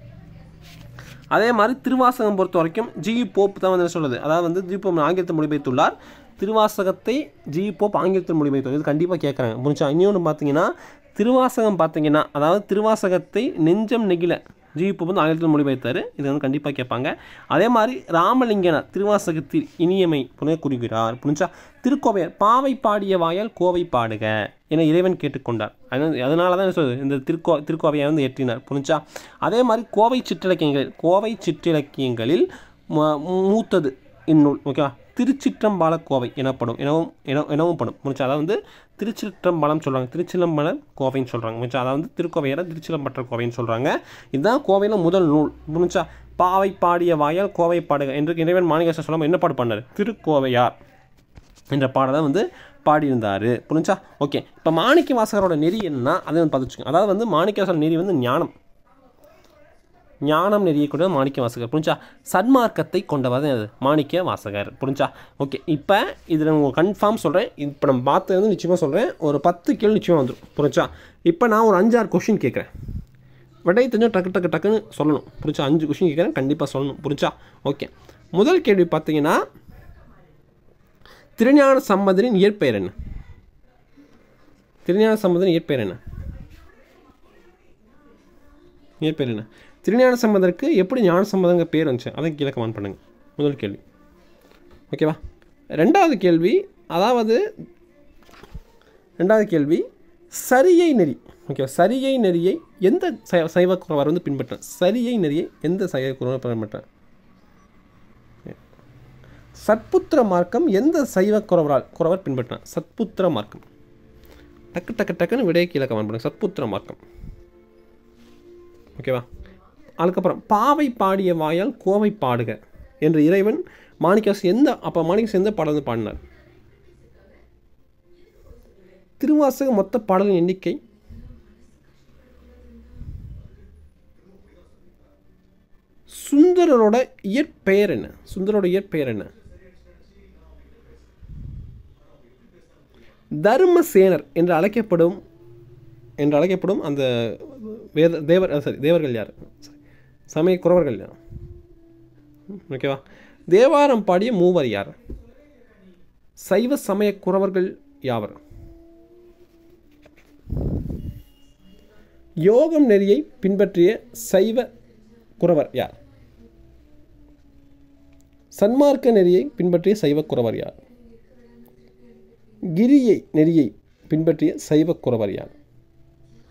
அதே மாதிரி திருவாசகம் பொறுத்த வரைக்கும் ஜி போப் தான் வந்து என்ன சொல்லுது அதாவது வந்து ஜி போப் ஆங்கிலத்தில் மொழிபெயர்த்துள்ளார் திருவாசகத்தை ஜி போப் ஆங்கிலத்தில் மொழிபெயர்த்துள்ளார் இது கண்டிப்பாக கேட்குறாங்க புரிஞ்சா இன்னொன்று பார்த்தீங்கன்னா திருவாசகம் பார்த்தீங்கன்னா அதாவது திருவாசகத்தை நெஞ்சம் நெகிழ ஜி போப் வந்து ஆங்கிலத்தில் மொழிபெயர்த்தார் இது வந்து கண்டிப்பாக கேட்பாங்க அதே மாதிரி ராமலிங்கனார் திருவாசகத்தில் இனியமை புனே குறிக்கிறார் புரிஞ்சா திருக்கோவையார் பாவை பாடிய வாயால் கோவை பாடுக என இறைவன் கேட்டுக்கொண்டார் அதனால அதனால தான் சொல்லுது இந்த திருக்கோ திருக்கோவையை வந்து ஏற்றினார் புரிஞ்சா அதே மாதிரி கோவை சிற்றிலக்கியங்களில் கோவை சிற்றிலக்கியங்களில் ம- மூத்தது இந்நூல் ஓகேவா திருச்சிற்றம்பால கோவை எனப்படும் எனவும் என எனவும் படும் முடிச்சா அதாவது வந்து திருச்சிற்றம்பலம் சொல்கிறாங்க திருச்சிலம்பலம் கோவைன்னு சொல்கிறாங்க முடிச்சா அதாவது வந்து திருக்கோவையார திருச்சிலம்பற்ற கோவைன்னு சொல்கிறாங்க இதுதான் கோவையில் முதல் நூல் முடிச்சா பாவை பாடிய வாயால் கோவை பாடுக என்று இறைவன் மாணிகேசன் சொல்லாமல் என்ன பாடு பண்ணார் திருக்கோவையார் என்ற பாடலை வந்து பாடியிருந்தார் புரிஞ்சா ஓகே இப்போ மாணிக்க வாசகரோட நெறி என்னன்னா அதை வந்து பார்த்துச்சுங்க அதாவது வந்து மாணிக்க வாசகர் நெறி வந்து ஞானம் ஞானம் நெறியை கூட மாணிக்க வாசகர் புரிஞ்சா சன்மார்க்கத்தை கொண்டவர் தான் அது மாணிக்க வாசகர் புரிஞ்சா ஓகே இப்போ இதில் உங்களுக்கு கன்ஃபார்ம் சொல்கிறேன் இப்போ நம்ம பார்த்து வந்து நிச்சயமாக சொல்கிறேன் ஒரு பத்து கேள்வி நிச்சயமாக வந்துடும் புரிஞ்சா இப்போ நான் ஒரு அஞ்சாறு கொஷின் கேட்குறேன் விடை தெரிஞ்சால் டக்கு டக்கு டக்குன்னு சொல்லணும் புரிஞ்சா அஞ்சு கொஷின் கேட்குறேன் கண்டிப்பாக சொல்லணும் புரிஞ்சா ஓகே முதல் கேள்வி பார்த்தீங்கன்னா திருஞான சம்பந்தரின் இயற்பெயர் என்ன திருஞான சம்பந்தரின் இயற்பெயர் என்ன இயற்பெயர் என்ன திருஞான சம்பந்தருக்கு எப்படி ஞான சம்பந்தங்க பேர் வந்துச்சு அதை கீழே கமெண்ட் பண்ணுங்க முதல் கேள்வி ஓகேவா ரெண்டாவது கேள்வி அதாவது ரெண்டாவது கேள்வி சரியை நெறி ஓகேவா சரியை நெறியை எந்த சை சைவக்குறவர் வந்து பின்பற்றார் சரியை நெறியை எந்த சைவக்குறவர் பின்பற்றார் சத்புத்திர மார்க்கம் எந்த சைவ குறவரால் குறவர் பின்பற்றினார் சத்புத்திர மார்க்கம் டக்கு டக்கு டக்குன்னு விடைய கீழே கமெண்ட் பண்ணுங்க சத்புத்திர மார்க்கம் ஓகேவா அதுக்கப்புறம் பாவை பாடிய வாயால் கோவை பாடுக என்று இறைவன் மாணிக்காசு எந்த அப்போ மாணிக்காசு எந்த பாடல் வந்து பாடினார் திருவாசக மொத்த பாடலின் எண்ணிக்கை சுந்தரரோட இயற்பெயர் என்ன சுந்தரோட இயற்பெயர் என்ன தர்மசேனர் என்று அழைக்கப்படும் என்று அழைக்கப்படும் அந்த வேத தேவர் சாரி தேவர்கள் யார் சமய குறவர்கள் யார் ஓகேவா தேவாரம் பாடிய மூவர் யார் சைவ சமய குறவர்கள் யாவர் யோகம் நெறியை பின்பற்றிய சைவ குறவர் யார் சன்மார்க்க நெறியை பின்பற்றிய சைவ குறவர் யார் கிரியை நெறியை பின்பற்றிய சைவ குறவர் யார்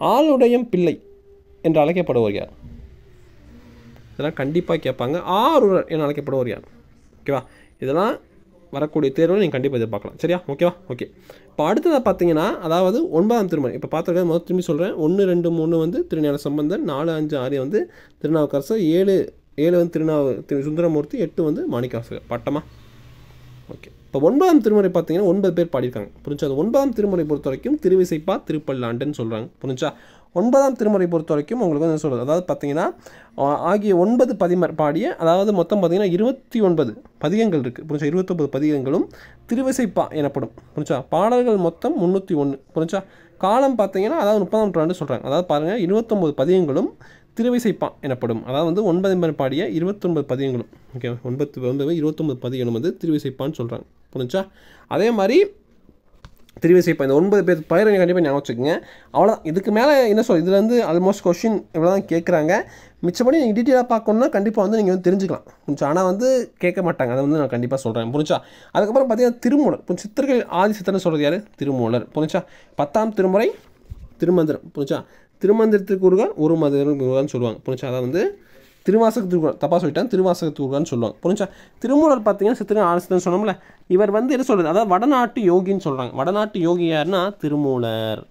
ஆளுடையம் பிள்ளை என்று அழைக்கப்படுவர் யார் இதெல்லாம் கண்டிப்பாக கேட்பாங்க ஆரூரர் என அழைக்கப்படுவர் யார் ஓகேவா இதெல்லாம் வரக்கூடிய தேர்வில் நீங்கள் கண்டிப்பாக எதிர்பார்க்கலாம் சரியா ஓகேவா ஓகே இப்போ அடுத்ததாக பார்த்தீங்கன்னா அதாவது ஒன்பதாம் திருமணம் இப்போ பார்த்துருக்க முதல் திரும்பி சொல்கிறேன் ஒன்று ரெண்டு மூணு வந்து திருஞான சம்பந்தன் நாலு அஞ்சு ஆறு வந்து திருநாவுக்கரசர் ஏழு ஏழு வந்து திருநாவு திரு சுந்தரமூர்த்தி எட்டு வந்து மாணிக்கவாசகர் பட்டமா ஓகே இப்போ ஒன்பதாம் திருமுறை பார்த்தீங்கன்னா ஒன்பது பேர் பாடியிருக்காங்க புரிஞ்சா அது ஒன்பதாம் திருமுறை பொறுத்த வரைக்கும் திருவிசைப்பா திருப்பல்லாண்டுன்னு சொல்கிறாங்க புரிஞ்சா ஒன்பதாம் திருமுறை பொறுத்த வரைக்கும் உங்களுக்கு வந்து என்ன சொல்கிறது அதாவது பார்த்தீங்கன்னா ஆ- ஆகிய ஒன்பது பதிமர் பாடிய அதாவது மொத்தம் பார்த்தீங்கன்னா இருபத்தி ஒன்பது பதிகங்கள் இருக்குது புரிஞ்சா இருபத்தொன்பது பதிகங்களும் திருவிசைப்பா எனப்படும் புரிஞ்சா பாடல்கள் மொத்தம் முந்நூற்றி ஒன்று புரிஞ்சா காலம் பார்த்தீங்கன்னா அதாவது முப்பதாம் நூற்றாண்டு சொல்கிறாங்க அதாவது பாருங்கள் இருபத்தொம்பது பதிகங்களும் திருவிசைப்பா எனப்படும் அதாவது வந்து ஒன்பது பேர் பாடிய இருபத்தொன்பது பதிகங்களும் ஓகே ஒன்பது ஒன்பது இருபத்தொன்பது பதிகங்களும் வந்து திருவிசைப்பான்னு சொல்கிறாங்க புரிஞ்சா அதே மாதிரி திருவிசைப்பா இந்த ஒன்பது பேர் பயிரை கண்டிப்பாக ஞாபகம் வச்சுக்கோங்க அவ்வளோதான் இதுக்கு மேலே என்ன சொல் இதுல இருந்து ஆல்மோஸ்ட் கொஷின் இவ்வளோ தான் கேட்குறாங்க மிச்சப்படி நீங்கள் டீட்டெயிலாக பார்க்கணுன்னா கண்டிப்பாக வந்து நீங்கள் வந்து தெரிஞ்சுக்கலாம் புரிஞ்சா ஆனால் வந்து கேட்க மாட்டாங்க அதை வந்து நான் கண்டிப்பாக சொல்கிறேன் புரிஞ்சா அதுக்கப்புறம் பார்த்தீங்கன்னா திருமூலர் இப்போ சித்தர்கள் ஆதி சித்தர்னு சொல்கிறது யார் திருமூலர் புரிஞ்சா பத்தாம் திருமுறை திருமந்திரம் புரிஞ்சா திருமந்திரத்துக்கு ஒருகான் ஒரு மந்திரம் ஒருகான்னு சொல்லுவாங்க புரிஞ்சா அதாவது வந்து திருவாசக திருக்குறள் தப்பா சொல்லிட்டேன் திருவாசக திருக்குறள்னு சொல்லுவாங்க புரிஞ்சா திருமூலர் பார்த்தீங்கன்னா சித்திரன் ஆலோசனை சொன்னோம்ல இவர் வந்து என்ன சொல்றது அதாவது வடநாட்டு யோகின்னு சொல்றாங்க வடநாட்டு யோகி யாருன்னா திருமூலர்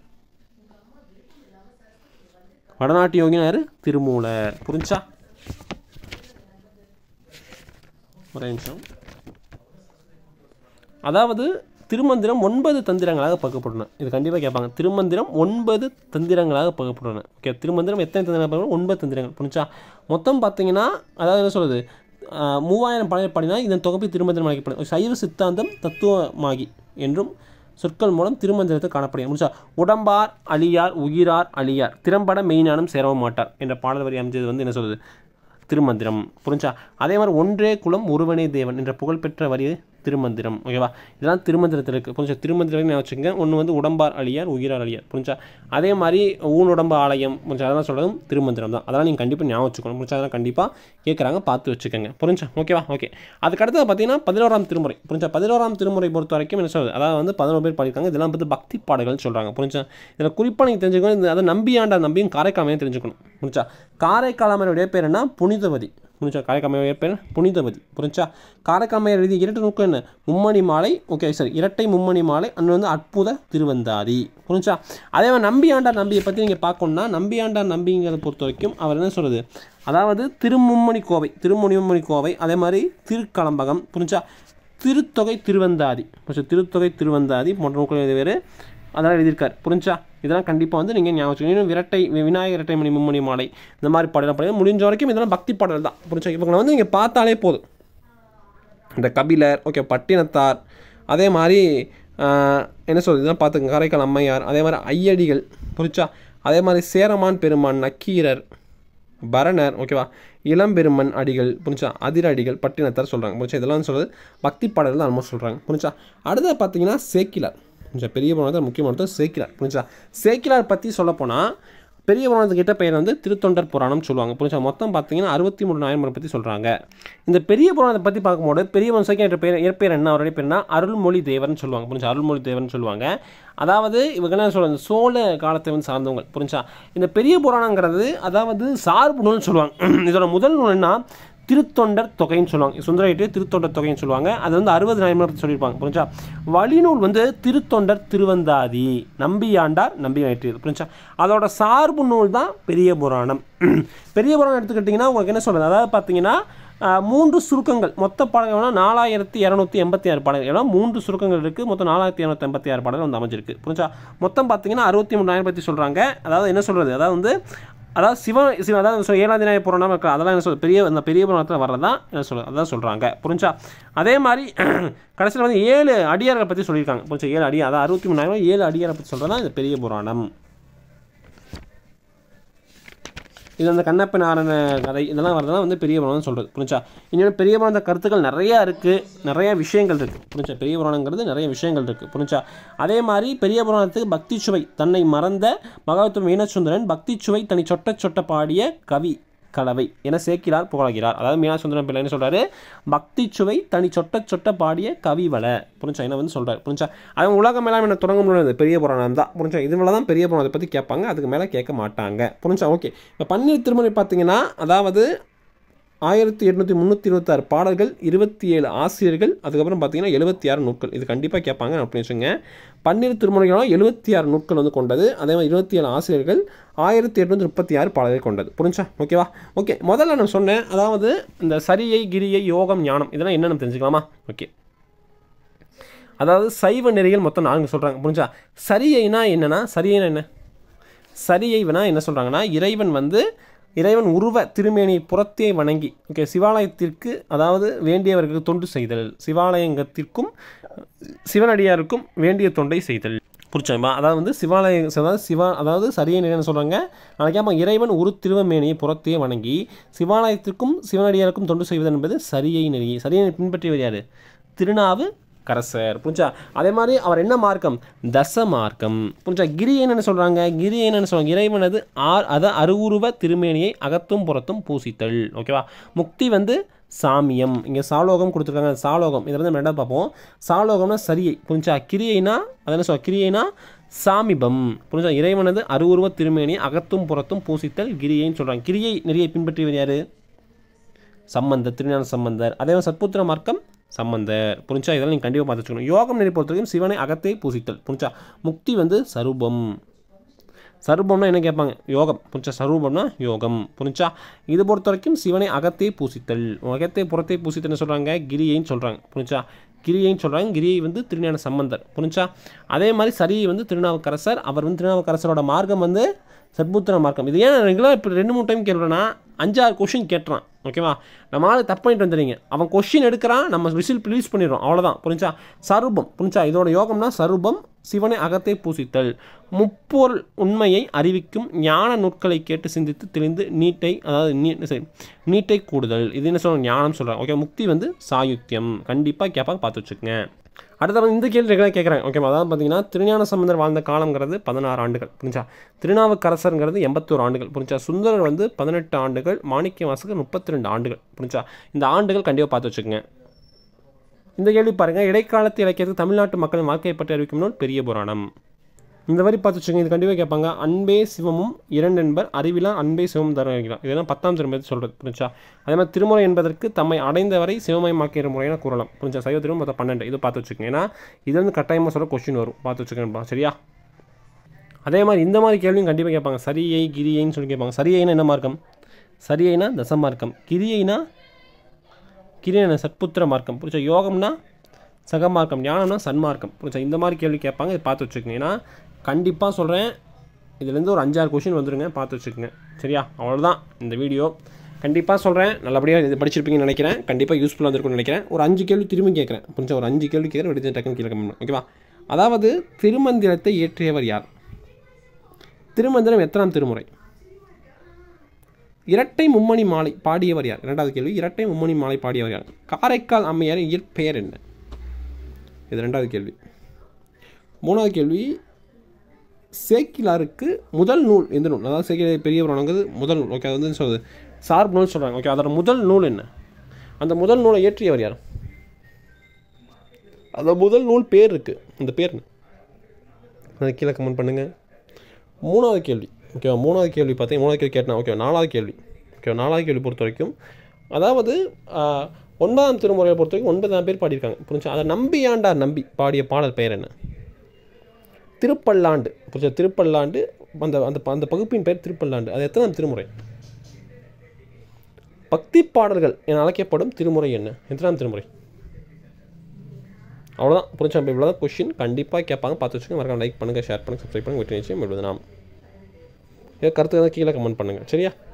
வடநாட்டு யோகினா யாரு திருமூலர் புரிஞ்சா ஒரே நிமிஷம் அதாவது திருமந்திரம் ஒன்பது தந்திரங்களாக பகுக்கப்பட்டுள்ளன இது கண்டிப்பாக கேட்பாங்க திருமந்திரம் ஒன்பது தந்திரங்களாக பகுக்கப்பட்டுள்ளன ஓகே திருமந்திரம் எத்தனை தந்திரங்கள் பகுக்கப்படும்? ஒன்பது தந்திரங்கள் புரிஞ்சா மொத்தம் பார்த்தீங்கன்னா அதாவது என்ன சொல்கிறது மூவாயிரம் பாடல் பாடினா இதன் தொகுப்பை திருமந்திரம் அழைக்கப்படும் சைவ சித்தாந்தம் தத்துவமாகி என்றும் சொற்கள் மூலம் திருமந்திரத்தை காணப்படுகிறது முடிச்சா உடம்பார் அழியார் உயிரார் அழியார் திறம்பட மெய்ஞானம் சேரவும் மாட்டார் என்ற பாடல் வரி அமைச்சது வந்து என்ன சொல்லுது திருமந்திரம் புரிஞ்சா அதே மாதிரி ஒன்றே குலம் ஒருவனே தேவன் என்ற புகழ்பெற்ற வரி திருமந்திரம் ஓகேவா இதெல்லாம் திருமந்திரத்தில் இருக்குது புரிஞ்சா திருமந்திரம் நான் வச்சுக்கோங்க ஒன்று வந்து உடம்பார் அழியார் உயிரார் அழியார் புரிஞ்சா அதே மாதிரி ஊனுடம்பு ஆலயம் புரிஞ்சா அதெல்லாம் சொல்கிறதும் திருமந்திரம் தான் அதெல்லாம் நீங்கள் கண்டிப்பாக ஞாபகம் வச்சுக்கணும் புரிஞ்சா அதெல்லாம் கண்டிப்பாக கேட்குறாங்க பார்த்து வச்சுக்கோங்க புரிஞ்சா ஓகேவா ஓகே அதுக்கு அடுத்தது பார்த்தீங்கன்னா பதினோராம் திருமுறை புரிஞ்சா பதினோராம் திருமுறை பொறுத்த வரைக்கும் என்ன சொல்றது அதாவது வந்து பதினோரு பேர் பாடியிருக்காங்க இதெல்லாம் வந்து பக்தி பாடல்கள் சொல்கிறாங்க புரிஞ்சா இதில் குறிப்பாக நீங்கள் தெரிஞ்சுக்கணும் இந்த அதை நம்பியாண்டா நம்பியும் காரைக்காமையும் தெரிஞ்சுக்கணும் புரிஞ்சா காரைக்காலமையுடைய பேர் என்ன புனிதவதி புரிஞ்சா காரைக்காமையுடைய பேர் புனிதவதி புரிஞ்சா காரைக்காமையர் எழுதிய இரட்டை நோக்கம் என்ன மும்மணி மாலை ஓகே சரி இரட்டை மும்மணி மாலை அன்று வந்து அற்புத திருவந்தாதி புரிஞ்சா அதே மாதிரி நம்பியாண்டார் நம்பியை பற்றி நீங்கள் பார்க்கணும்னா நம்பியாண்டார் நம்பிங்கிறத பொறுத்த வரைக்கும் அவர் என்ன சொல்கிறது அதாவது திருமும்மணி கோவை திருமுனிமும்மணி கோவை அதே மாதிரி திருக்கலம்பகம் புரிஞ்சா திருத்தொகை திருவந்தாதி புரிஞ்சா திருத்தொகை திருவந்தாதி போன்ற நூல்கள் எழுதி வேறு அதெல்லாம் எழுதியிருக்கார் புரிஞ்சா இதெல்லாம் கண்டிப்பாக வந்து நீங்கள் ஞாபகம் வச்சுக்கணும். இன்னும் விரட்டை வி- விநாயகர் இரட்டை மணி மும்மணி மாலை இந்த மாதிரி பாடலாம் பாடலாம் முடிஞ்ச வரைக்கும் இதெல்லாம் பக்தி பாடல் தான் புரிஞ்சா இவங்களை வந்து நீங்கள் பார்த்தாலே போதும் இந்த கபிலர் ஓகே பட்டினத்தார் அதே மாதிரி ஆஹ், என்ன சொல்றது இதெல்லாம் பார்த்துங்க காரைக்கால் அம்மையார் அதே மாதிரி ஐயடிகள் புரிச்சா அதே மாதிரி சேரமான் பெருமான் நக்கீரர் பரணர் ஓகேவா இளம்பெருமன் அடிகள் புரிஞ்சா அதிர அடிகள் பட்டினத்தார் சொல்கிறாங்க புரிஞ்சா இதெல்லாம் சொல்கிறது பக்தி பாடல் தான் ஆல்மோஸ்ட் சொல்கிறாங்க புரிஞ்சா அடுத்தது பார்த்தீங்கன்னா சேக்கிலார் புரிஞ்சா பெரிய புராணத்தில் முக்கியமானது சேக்கிலார் புரிஞ்சா சேக்கிலார் பற்றி சொல்லப்போனால் பெரிய புராணத்துக்கிட்ட பெயர் வந்து திருத்தொண்டர் புராணம் சொல்லுவாங்க புரிஞ்சா மொத்தம் பார்த்தீங்கன்னா அறுபத்தி மூணு நாயன்மாரை பற்றி சொல்கிறாங்க இந்த பெரிய புராணத்தை பற்றி பார்க்கும்போது பெரிய புராணம் என்ற பேர் இயற்பெயர் என்ன அவருடைய பேர் என்ன அருள்மொழி தேவர்னு சொல்லுவாங்க புரிஞ்சா அருள்மொழி தேவர்னு சொல்லுவாங்க அதாவது இவங்க என்ன சொல்லுவாங்க சோழ காலத்தை வந்து சார்ந்தவங்க புரிஞ்சா இந்த பெரிய புராணங்கிறது அதாவது சார்பு நூல்னு சொல்லுவாங்க இதோட முதல் நூல் என்ன திருத்தொண்டர் தொகைன்னு சொல்லுவாங்க சுந்தரகிட்டே திருத்தொண்டர் தொகைன்னு சொல்லுவாங்க அது வந்து அறுபது நாயன்மார் பற்றி சொல்லியிருப்பாங்க புரிஞ்சா வழிநூல் வந்து திருத்தொண்டர் திருவந்தாதி நம்பியாண்டார் நம்பி நாயிற்று புரிஞ்சா அதோட சார்பு நூல் தான் பெரிய புராணம் பெரிய புராணம் எடுத்துக்கிட்டிங்கன்னா உங்களுக்கு என்ன சொல்கிறது அதாவது பார்த்தீங்கன்னா ஆஹ், மூன்று சுருக்கங்கள் மொத்த பாடல்கள்னா நாலாயிரத்தி இரநூத்தி எண்பத்தி ஆறு பாடல்கள் ஏன்னா மூன்று சுருக்கங்கள் இருக்குது மொத்தம் நாலாயிரத்தி இரநூத்தி எண்பத்தி ஆறு பாடல்கள் வந்து அமைஞ்சிருக்கு புரிஞ்சா மொத்தம் பார்த்தீங்கன்னா அறுபத்தி மூணு நாயன் பற்றி சொல்கிறாங்க அதாவது என்ன சொல்கிறது அதாவது வந்து அதாவது சிவ சிவ அதாவது சொ- ஏழாம் தினாய புராணம் இருக்கு அதெல்லாம் என்ன சொல்றது பெரிய அந்த பெரிய புராணத்தில் வர்றதான் என்ன சொல்றது அதான் சொல்கிறாங்க புரிஞ்சா அதே மாதிரி கடைசியில் வந்து ஏழு அடியார்களை பற்றி சொல்லியிருக்காங்க புரிஞ்சா ஏழு அடியார் அதாவது அறுபத்தி மூணாயிரம் ஏழு அடியாரை பற்றி சொல்கிறது தான் இந்த பெரிய புராணம் இது அந்த கண்ணப்ப நாராயண கதை இதெல்லாம் வரதெல்லாம் வந்து பெரிய புராணம் சொல்கிறது புரிஞ்சா இன்னொன்று பெரிய புராண கருத்துக்கள் நிறையா இருக்குது நிறைய விஷயங்கள் இருக்குது புரிஞ்சா பெரிய புராணங்கிறது நிறைய விஷயங்கள் இருக்குது புரிஞ்சா அதே மாதிரி பெரிய புராணத்துக்கு பக்தி சுவை தன்னை மறந்த மகாவித்துவம் மீனசுந்தரன் பக்தி சுவை தனி சொட்ட சொட்ட பாடிய கவி கலவை என சேக்கிலார் புகழ்கிறார் அதாவது மீனாட்சி சுந்தரம் பிள்ளை என்ன சொல்கிறாரு பக்தி சுவை தனி சொட்ட சொட்ட பாடிய கவிவள புரிஞ்சா என்ன வந்து சொல்கிறார் புரிஞ்சா அவன் உலகம் எல்லாம் என்ன தொடங்க முடியாது பெரிய புராணம் தான் புரிஞ்சா இதுவரை தான் பெரிய புராணத்தை பற்றி கேட்பாங்க அதுக்கு மேலே கேட்க மாட்டாங்க புரிஞ்சா ஓகே இப்போ பன்னீர் திருமணி பார்த்தீங்கன்னா அதாவது ஆயிரத்தி எட்நூற்றி முந்நூற்றி இருபத்தாறு பாடல்கள் இருபத்தி ஏழு ஆசிரியர்கள் அதுக்கப்புறம் பார்த்தீங்கன்னா எழுபத்தி ஆறு நூட்கள் இது கண்டிப்பாக கேட்பாங்க அப்படின்னு வச்சுங்க பன்னீர் திருமுறைகளும் எழுபத்தி ஆறு நூட்கள் வந்து கொண்டது அதே மாதிரி இருபத்தி ஏழு ஆசிரியர்கள் ஆயிரத்தி எட்நூற்றி முப்பத்தி ஆறு பாடல்கள் கொண்டது புரிஞ்சா ஓகேவா ஓகே முதல்ல நான் சொன்னேன் அதாவது இந்த சரியை கிரியை யோகம் ஞானம் இதெல்லாம் என்னென்னு தெரிஞ்சுக்கலாமா ஓகே அதாவது சைவ நெறிகள் மொத்தம் நான்கு சொல்கிறாங்க புரிஞ்சா சரியைனா என்னன்னா சரியைனா என்ன சரியைவனா என்ன சொல்கிறாங்கன்னா இறைவன் வந்து இறைவன் உருவ திருமேனி புறத்தே வணங்கி ஓகே சிவாலயத்திற்கு அதாவது வேண்டியவர்களுக்கு தொண்டு செய்தல் சிவாலயங்கத்திற்கும் சிவனடியாருக்கும் வேண்டிய தொண்டை செய்தல் புரிச்சாமா அதாவது வந்து சிவாலய அதாவது சிவா அதாவது சரியை என்ன சொல்கிறாங்க நாளைக்கு இறைவன் ஒரு திருவமேனியை புறத்தே வணங்கி சிவாலயத்திற்கும் சிவனடியாருக்கும் தொண்டு செய்வது என்பது சரியை நெறி சரியை பின்பற்றியவர் யார் திருநாவு கரசர் புரிஞ்சா அதே மாதிரி அவர் என்ன மார்க்கம் தச மார்க்கம் புரிஞ்சா கிரி என்னன்னு சொல்கிறாங்க கிரி என்னன்னு சொல்கிறாங்க இறைவனது ஆர் அத அருவுருவ திருமேனியை அகத்தும் புறத்தும் பூசித்தல் ஓகேவா முக்தி வந்து சாமியம் இங்கே சாலோகம் கொடுத்துருக்காங்க சாலோகம் இதில் வந்து நம்ம ரெண்டாவது பார்ப்போம் சாலோகம்னா சரியை புரிஞ்சா கிரியைனா அது என்ன சொல்ல கிரியைனா சாமிபம் புரிஞ்சா இறைவனது அருவுருவ திருமேனியை அகத்தும் புறத்தும் பூசித்தல் கிரியைன்னு சொல்கிறாங்க கிரியை நிறைய பின்பற்றியவர் யார் சம்பந்தர் திருஞான சம்பந்தர் அதே மாதிரி சத்புத்திர மார்க்கம் சம்பந்தர் புரிஞ்சா இதெல்லாம் நீங்கள் கண்டிப்பாக பார்த்து வச்சுக்கணும் யோகம் நெறி பொறுத்த வரைக்கும் சிவனை அகத்தை பூசித்தல் புரிஞ்சா முக்தி வந்து சரூபம் சரூபம்னா என்ன கேட்பாங்க யோகம் புரிஞ்சா சரூபம்னா யோகம் புரிஞ்சா இது பொறுத்த வரைக்கும் சிவனை அகத்தை பூசித்தல் அகத்தை புறத்தை பூசித்தல்னு சொல்கிறாங்க கிரியைன்னு சொல்கிறாங்க புரிஞ்சா கிரியைன்னு சொல்கிறாங்க கிரியை வந்து திருஞான சம்பந்தர் புரிஞ்சா அதே மாதிரி சரியை வந்து திருநாவுக்கரசர் அவர் வந்து திருநாவுக்கரசரோட மார்க்கம் வந்து சத்புத்திர மார்க்கம் இது ஏன் ரெகுலராக இப்போ ரெண்டு மூணு டைம் கேட்குறேன்னா அஞ்சாறு கொஷின் கேட்டுறான் ஓகேவா நம்ம ஆள் தப்பு பண்ணிட்டு வந்துடுறீங்க அவன் கொஷின் எடுக்கிறான் நம்ம ரிசல்ட் ரிலீஸ் பண்ணிடுறோம் அவ்வளோதான் புரிஞ்சா சரூபம் புரிஞ்சா இதோட யோகம்னா சரூபம் சிவனை அகத்தை பூசித்தல் முப்பொருள் உண்மையை அறிவிக்கும் ஞான நூட்களை கேட்டு சிந்தித்து தெளிந்து நீட்டை அதாவது நீ சரி நீட்டை கூடுதல் இது என்ன சொல்கிறாங்க ஞானம் சொல்கிறாங்க ஓகே முக்தி வந்து சாயுத்தியம் கண்டிப்பாக கேட்பாங்க பார்த்து வச்சுக்கோங்க அடுத்த இந்த கேள்வி ரெகுலராக கேட்குறாங்க ஓகேவா அதாவது பார்த்தீங்கன்னா திருஞான சம்பந்தர் வாழ்ந்த காலங்கிறது பதினாறு ஆண்டுகள் புரிஞ்சா திருநாவுக்கரசருங்கிறது எண்பத்தோரு ஆண்டுகள் புரிஞ்சா சுந்தரர் வந்து பதினெட்டு ஆண்டுகள் மாணிக்க வாசகர் முப்பத்தி ரெண்டு ஆண்டுகள் புரிஞ்சா இந்த ஆண்டுகள் கண்டிப்பாக பார்த்து வச்சுக்கோங்க இந்த கேள்வி பாருங்கள் இடைக்காலத்து இலக்கியத்துக்கு தமிழ்நாட்டு மக்களின் வாழ்க்கையை பற்றி அறிவிக்கும் நூல் பெரிய புராணம் இந்த மாதிரி பார்த்து வச்சுக்கோங்க இது கண்டிப்பாக கேட்பாங்க அன்பே சிவமும் இரண்டென்பர் அறிவிலா அன்பே சிவம் தர வைக்கலாம் இதெல்லாம் பத்தாம் திரும்ப சொல்கிறது புரிஞ்சா அதே மாதிரி திருமுறை என்பதற்கு தம்மை அடைந்தவரை சிவமயமாக்கிற முறையான கூறலாம் புரிஞ்சா சைவ திரும்ப மொத்தம் பன்னெண்டு இது பார்த்து வச்சுக்கோங்க ஏன்னா இது வந்து கட்டாயமாக சொல்ல கொஸ்டின் வரும் பார்த்து வச்சுக்கோங்கப்பா சரியா அதே மாதிரி இந்த மாதிரி கேள்வியும் கண்டிப்பாக கேட்பாங்க சரியை கிரியைன்னு சொல்லி கேட்பாங்க சரியைனா என்ன மார்க்கம் சரியைனா தசமார்க்கம் கிரியைனா கிரியைனா சத்புத்திர மார்க்கம் புரிச்சா யோகம்னா சகமார்க்கம் ஞானம்னா சன்மார்க்கம் புரிச்சா இந்த மாதிரி கேள்வி கேட்பாங்க இதை பார்த்து வச்சுக்கோங்க ஏன்னா கண்டிப்பாக சொல்கிறேன் இதுலேருந்து ஒரு அஞ்சாறு கொஷின் வந்துருங்க பார்த்து வச்சுக்கோங்க சரியா அவ்வளோதான் இந்த வீடியோ கண்டிப்பாக சொல்கிறேன் நல்லபடியாக இது படிச்சிருப்பீங்கன்னு நினைக்கிறேன் கண்டிப்பாக யூஸ்ஃபுல்லாக இருந்திருக்கும்னு நினைக்கிறேன் ஒரு அஞ்சு கேள்வி திரும்பி கேட்குறேன் புரிஞ்சா ஒரு அஞ்சு கேள்வி கேட்குறேன் எடுத்து டக்குன்னு கீழே கம்மி ஓகேவா அதாவது திருமந்திரத்தை இயற்றியவர் யார் திருமந்திரம் எத்தனாம் திருமுறை இரட்டை மும்மணி மாலை பாடியவர் யார் இரண்டாவது கேள்வி இரட்டை மும்மணி மாலை பாடியவர் யார் காரைக்கால் அம்மையார் இயற்பெயர் என்ன இது ரெண்டாவது கேள்வி மூணாவது கேள்வி சேக்கிலாருக்கு முதல் நூல் எந்த நூல் அதாவது சேக்கிலார் பெரிய புராணங்கிறது முதல் நூல் ஓகே அது வந்து சொல்லுது சார்பு நூல் சொல்கிறாங்க ஓகே அதோட முதல் நூல் என்ன அந்த முதல் நூலை இயற்றியவர் யார் அந்த முதல் நூல் பேர் இருக்குது அந்த பேர் என்ன அதை கீழே கமெண்ட் பண்ணுங்கள் மூணாவது கேள்வி ஓகேவா மூணாவது கேள்வி பார்த்தீங்க மூணாவது கேள்வி கேட்டேன் ஓகே நாலாவது கேள்வி ஓகே நாலாவது கேள்வி பொறுத்த வரைக்கும் அதாவது ஆஹ், ஒன்பதாம் திருமுறையை பொறுத்த வரைக்கும் ஒன்பதாம் பேர் பாடியிருக்காங்க புரிஞ்சா அதை நம்பியாண்டார் நம்பி பாடிய பாடல் பெயர் என்ன திருப்பல்லாண்டு புரிஞ்சா திருப்பல்லாண்டு அந்த அந்த அந்த பகுப்பின் பெயர் திருப்பல்லாண்டு அது எத்தனாம் திருமுறை பக்தி பாடல்கள் என அழைக்கப்படும் திருமுறை என்ன எத்தனாம் திருமுறை அவ்வளோதான் புரிஞ்சா இப்போ இவ்வளோ தான் கொஷின் கண்டிப்பாக கேட்பாங்க பார்த்து வச்சுக்கோங்க மறக்காம லைக் பண்ணுங்கள் ஷேர் பண்ணுங்கள் சப்ஸ்கிரைப் பண்ணுங்கள் விட்டு நிச்சயம் எழுதுனாம் ஏதாவது கருத்து ஏதாவது கீழே கமெண்ட் பண்ணுங்கள் சரியா